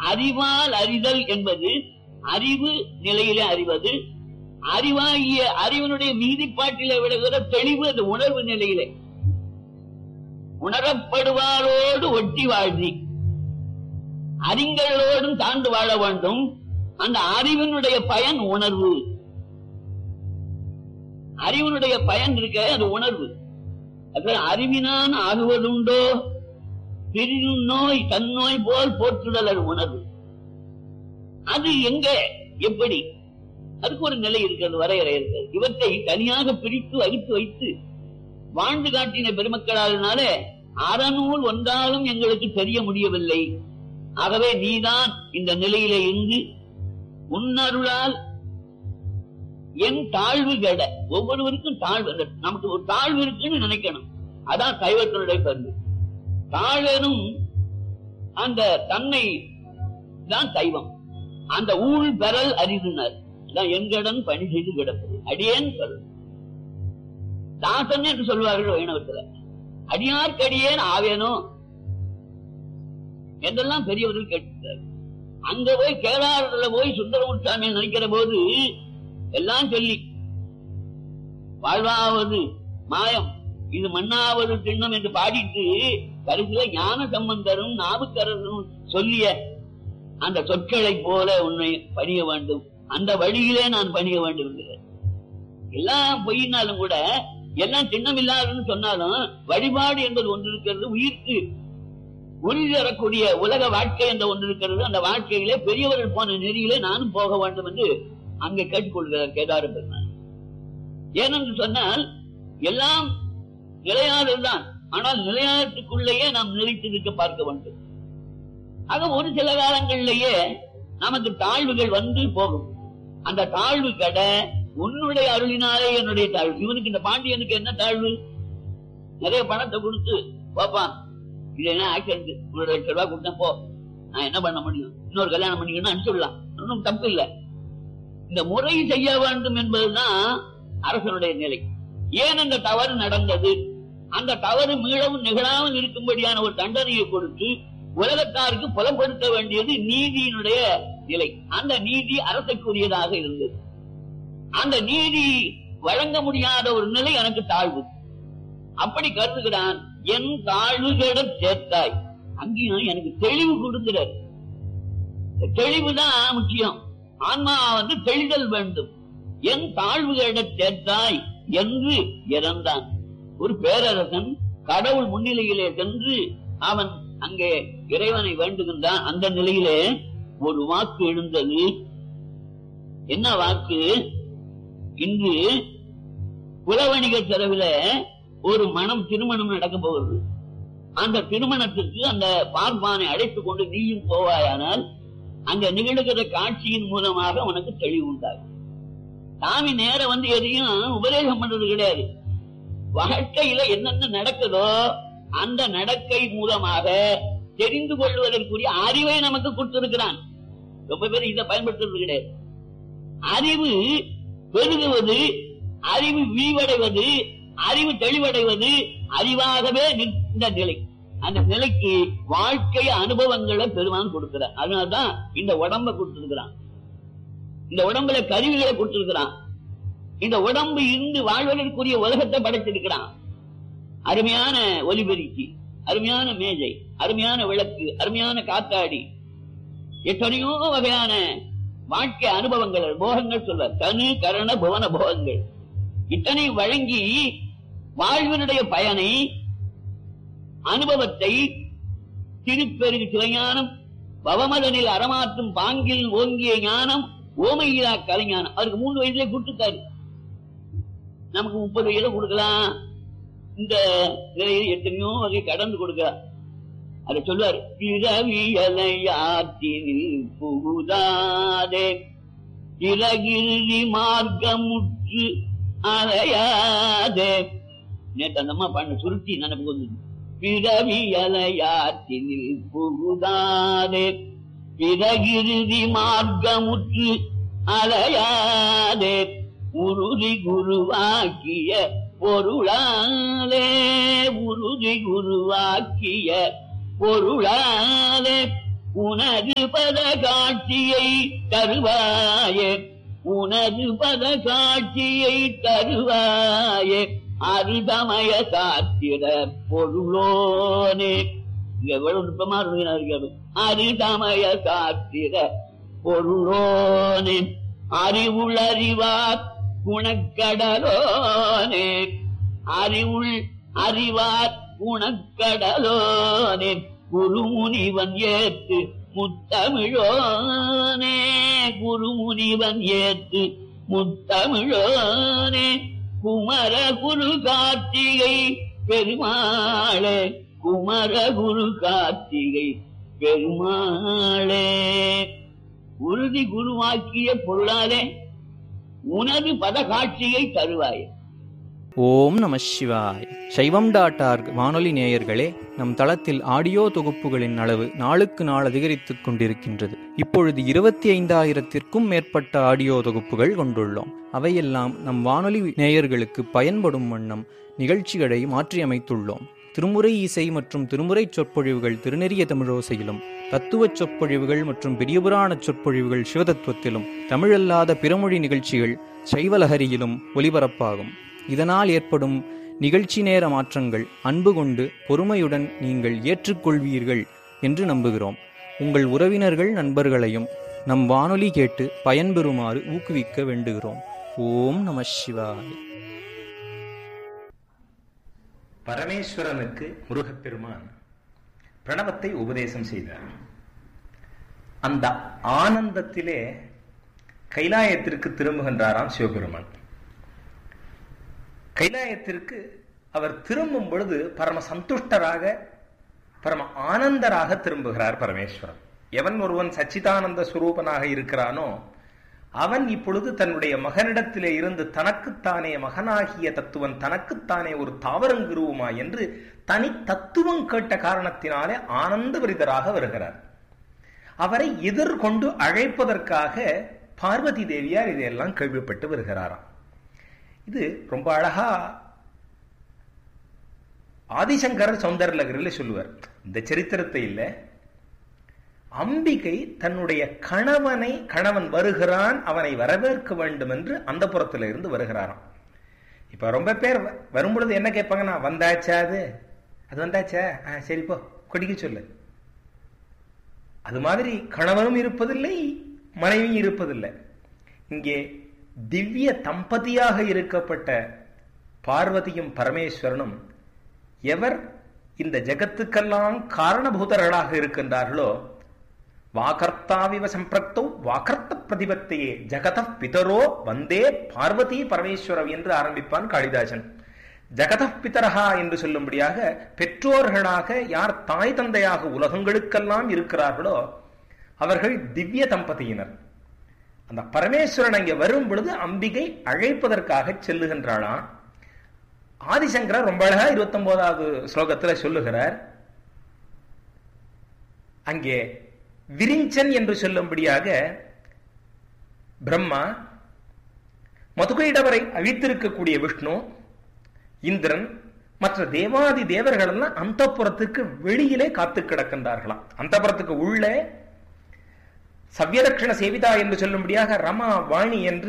அறிவால் அறிதல் என்பது அறிவு நிலையிலே அறிவது அறிவாகிய அறிவனுடைய மீதிப்பாட்டிலே விடுகிற தெளிவு அந்த உணர்வு நிலையிலே உணரப்படுவாரோடு ஒட்டி வாழ்ந்தி அறிஞர்களோடும் தாண்டு வாழ வேண்டும் அந்த அறிவினுடைய பயன் உணர்வு அறிவினுடைய பயன் இருக்க அது உணர்வு அது அறிவினான் ஆகுவதுண்டோ பிரியும் நோய் தன்னோய் போல் போற்றுதல் அது உணர்வு அது எங்க எப்படி அதுக்கு ஒரு நிலை இருக்கிறது வரையறை இருக்கிறது இவற்றை தனியாக பிரித்து வகுத்து வைத்து வாழ்ந்து காட்டின பெருமக்களாலினால அறநூல் ஒன்றாலும் எங்களுக்கு தெரிய முடியவில்லை ஆகவே நீதான் இந்த நிலையிலே இருந்து உன்னருளால் என் தாழ்வு கெட ஒவ்வொருவருக்கும் தாழ்வு அந்த நமக்கு ஒரு தாழ்வு இருக்குன்னு நினைக்கணும் அதான் சைவத்தினுடைய கருத்து தாழனும் அந்த தன்மை தான் சைவம் அந்த ஊழ் பெறல் அரிதுனர் இதான் எங்கடன் பணி செய்து கிடப்பது அடியேன் பெறல் தாசன் என்று சொல்வார்கள் வைணவத்துல அடியார்க்கடியேன் ஆவேனோ என்றெல்லாம் பெரியவர்கள் கேட்டிருக்கிறார் அங்க போய் கேளாறுல போய் சுந்தரமுத்தாமி நினைக்கிற போது எல்லாம் சொல்லி வாழ்வாவது மாயம் இது மண்ணாவது திண்ணம் என்று பாடிட்டு கருத்துல ஞான சம்பந்தரும் நாவுக்கரசரும் சொல்லிய அந்த சொற்களை போல உன்னை பணிய வேண்டும் அந்த வழியிலே நான் பணிய வேண்டும் என்கிறார். எல்லாம் பொய்னாலும் கூட எல்லாம் திண்ணம் இல்லாதுன்னு சொன்னாலும் வழிபாடு என்பது ஒன்று இருக்கிறது உயிர்க்கு உறுதி தரக்கூடிய உலக வாழ்க்கை என்ற ஒன்று இருக்கிறது அந்த வாழ்க்கையிலே பெரியவர்கள் போன நெறியிலே நானும் போக வேண்டும் என்று அங்கே கேட்டுக்கொள்கிறார் கேதார பெருமாள் ஏனென்று சொன்னால் எல்லாம் நிலையானதுதான் ஆனால் நிலையானத்துக்குள்ளேயே நாம் நிலைத்திருக்க பார்க்க வேண்டும் ஆக ஒரு சில காலங்களிலேயே நமக்கு தாழ்வுகள் வந்து போகும் அந்த தாழ்வு கட உன்னுடைய அருளினாலே என்னுடைய தாழ்வு இவனுக்கு இந்த பாண்டியனுக்கு என்ன தாழ்வு நிறைய பணத்தை கொடுத்து பாப்பான் இது என்ன ஆக்சிடென்ட் ஒரு லட்சம் ரூபாய் கொடுத்தேன் போ நான் என்ன பண்ண முடியும் இன்னொரு கல்யாணம் பண்ணிக்கணும் அனுப்பிச்சுடலாம் ஒன்றும் தப்பு இல்லை இந்த முறை செய்ய வேண்டும் என்பதுதான் அரசனுடைய நிலை ஏன் அந்த தவறு நடந்தது அந்த தவறு மீளவும் நிகழாமல் இருக்கும்படியான ஒரு தண்டனையை கொடுத்து உலகத்தாருக்கு புலப்படுத்த வேண்டியது நீதியினுடைய நிலை அந்த நீதி அரசுக்குரியதாக இருந்தது அந்த நீதி வழங்க முடியாத ஒரு நிலை எனக்கு தாழ்வு அப்படி கருதுகிறான் என் தாழ்வுகிட சேர்த்தாய் அங்கேயும் எனக்கு தெளிவு கொடுக்கிறார் தெளிவுதான் முக்கியம் ஆன்மா வந்து தெளிதல் வேண்டும் என் தாழ்வுகிட சேர்த்தாய் என்று இறந்தான் ஒரு பேரரசன் கடவுள் முன்னிலையிலே சென்று அவன் அங்கே இறைவனை வேண்டுகின்றான் அந்த நிலையிலே ஒரு வாக்கு எழுந்தது என்ன வாக்கு இன்று புலவணிக செலவில் ஒரு மனம் திருமணம் நடக்க போகிறது அந்த திருமணத்துக்கு அந்த பார்ப்பானை அழைத்துக் கொண்டு நீயும் போவாயானால் அங்க நிகழ்கிற காட்சியின் மூலமாக உனக்கு தெளிவு உண்டாகும் சாமி நேர வந்து எதையும் உபதேசம் பண்றது கிடையாது வாழ்க்கையில என்னென்ன நடக்குதோ அந்த நடக்கை மூலமாக தெரிந்து கொள்வதற்குரிய அறிவை நமக்கு கொடுத்திருக்கிறான் ரொம்ப பேர் இதை பயன்படுத்துறது கிடையாது அறிவு பெருகுவது அறிவு விரிவடைவது அறிவு தெளிவடைவது அறிவாகவே நின்ற நிலை அந்த நிலைக்கு வாழ்க்கை அனுபவங்களை பெருமான் கொடுக்கிறார் அதனால்தான் இந்த உடம்ப கொடுத்திருக்கிறான் இந்த உடம்புல கருவிகளை கொடுத்திருக்கிறான் இந்த உடம்பு இருந்து வாழ்வதற்குரிய உலகத்தை படைத்திருக்கிறான் அருமையான ஒலிபெருக்கி அருமையான மேஜை அருமையான விளக்கு அருமையான காத்தாடி எத்தனையோ வகையான வாழ்க்கை அனுபவங்கள் போகங்கள் சொல்வார் தனு கரண புவன போகங்கள் இத்தனை வழங்கி வாழ்வினுடைய பயனை அனுபவத்தை திருப்பெருகு சிவஞானம் பவமதனில் அறமாற்றும் பாங்கில் ஓங்கிய ஞானம் ஓமையிலா கலைஞானம் அவருக்கு மூணு வயசுல கொடுத்துட்டாரு நமக்கு முப்பது வயசுல கொடுக்கலாம் இந்த நிலையில் எத்தனையோ வகை கடந்து கொடுக்கிறார் அதை சொல்லுவார் பிறவியலையாற்றினில் புகுதாதே பிறகிருதி மார்க்கமுற்று அலையாதே நேற்று அந்த அம்மா பண்ண சுருட்டி நினைப்பு வந்தது பிறவியலையாற்றினில் புகுதாதே பிறகிருதி மார்க்கமுற்று அலையாதே உறுதி குருவாக்கிய பொருளாலே உறுதி குருவாக்கிய பொருளாலே உனது பத காட்சியை தருவாயே உனது பத காட்சியை தருவாயே அருதமய சாத்திர பொருளோனே இங்க எவ்வளவு நுட்பமா இருக்கிறது அருதமய சாத்திர பொருளோனே அறிவுளறிவார் குணக்கடலோனே அறிவுள் அறிவார் குணக்கடலோனே குருமுனிவன் ஏத்து முத்தமிழோனே குருமுனிவன் ஏத்து முத்தமிழோனே குமர குரு கார்த்திகை பெருமாளே குமர குரு கார்த்திகை பெருமாளே உறுதி குருவாக்கிய பொருளாலே உனது பத காட்சியை தருவாய் ஓம் நம சிவாய் சைவம் டாட் ஆர்க் வானொலி நேயர்களே நம் தளத்தில் ஆடியோ தொகுப்புகளின் அளவு நாளுக்கு நாள் அதிகரித்துக் கொண்டிருக்கின்றது இப்பொழுது இருபத்தி ஐந்தாயிரத்திற்கும் மேற்பட்ட ஆடியோ தொகுப்புகள் கொண்டுள்ளோம் அவையெல்லாம் நம் வானொலி நேயர்களுக்கு பயன்படும் வண்ணம் நிகழ்ச்சிகளை மாற்றியமைத்துள்ளோம் திருமுறை இசை மற்றும் திருமுறை சொற்பொழிவுகள் திருநெறிய தமிழோசையிலும் தத்துவச் சொற்பொழிவுகள் மற்றும் பெரியபுராண சொற்பொழிவுகள் சிவதத்துவத்திலும் தமிழல்லாத பிறமொழி நிகழ்ச்சிகள் சைவலஹரியிலும் ஒலிபரப்பாகும் இதனால் ஏற்படும் நிகழ்ச்சி நேர மாற்றங்கள் அன்பு கொண்டு பொறுமையுடன் நீங்கள் ஏற்றுக்கொள்வீர்கள் என்று நம்புகிறோம் உங்கள் உறவினர்கள் நண்பர்களையும் நம் வானொலி கேட்டு பயன்பெறுமாறு ஊக்குவிக்க வேண்டுகிறோம் ஓம் நம சிவாய் பரமேஸ்வரனுக்கு முருகப்பெருமான் பிரணவத்தை உபதேசம் செய்தார் அந்த ஆனந்தத்திலே கைலாயத்திற்கு திரும்புகின்றாராம் சிவபெருமான் கைலாயத்திற்கு அவர் திரும்பும் பொழுது பரம சந்துஷ்டராக பரம ஆனந்தராக திரும்புகிறார் பரமேஸ்வரன் எவன் ஒருவன் சச்சிதானந்த சுரூபனாக இருக்கிறானோ அவன் இப்பொழுது தன்னுடைய மகனிடத்திலே இருந்து தனக்குத்தானே மகனாகிய தத்துவன் தனக்குத்தானே ஒரு தாவரங்குருவுமா என்று தனி தத்துவம் கேட்ட காரணத்தினாலே ஆனந்த விரிதராக வருகிறார் அவரை எதிர்கொண்டு அழைப்பதற்காக பார்வதி தேவியார் இதையெல்லாம் கேள்விப்பட்டு வருகிறாராம் இது ரொம்ப அழகா ஆதிசங்கரர் சௌந்தரலகரில் சொல்லுவார் இந்த சரித்திரத்தை இல்லை அம்பிகை தன்னுடைய கணவனை கணவன் வருகிறான் அவனை வரவேற்க வேண்டும் என்று அந்த புறத்துல இருந்து வருகிறாராம் இப்ப ரொம்ப பேர் வரும்பொழுது என்ன கேட்பாங்கன்னா வந்தாச்சா அது அது வந்தாச்சா ஆ சரி போ கொடிக்க சொல்லு அது மாதிரி கணவனும் இருப்பதில்லை மனைவியும் இருப்பதில்லை இங்கே திவ்ய தம்பதியாக இருக்கப்பட்ட பார்வதியும் பரமேஸ்வரனும் எவர் இந்த ஜெகத்துக்கெல்லாம் காரணபூதர்களாக இருக்கின்றார்களோ வாகர்த்தாவிவ சம்பிரக்தோ வாகர்த்த பிரதிபத்தையே ஜகத பிதரோ வந்தே பார்வதி பரமேஸ்வரம் என்று ஆரம்பிப்பான் காளிதாசன் ஜகத பிதரஹா என்று சொல்லும்படியாக பெற்றோர்களாக யார் தாய் தந்தையாக உலகங்களுக்கெல்லாம் இருக்கிறார்களோ அவர்கள் திவ்ய தம்பதியினர் அந்த பரமேஸ்வரன் அங்கே வரும் பொழுது அம்பிகை அழைப்பதற்காக செல்லுகின்றாளாம் ஆதிசங்கரர் ரொம்ப அழகா இருபத்தி ஒன்பதாவது ஸ்லோகத்துல சொல்லுகிறார் அங்கே விரிஞ்சன் என்று சொல்லும்படியாக பிரம்மா மதுகைடவரை அழித்திருக்கக்கூடிய விஷ்ணு இந்திரன் மற்ற தேவாதி தேவர்கள் எல்லாம் அந்த புறத்துக்கு வெளியிலே காத்து கிடக்கின்றார்களாம் அந்த புறத்துக்கு உள்ளே சவ்யதட்சிண சேவிதா என்று சொல்லும்படியாக ரமா வாணி என்று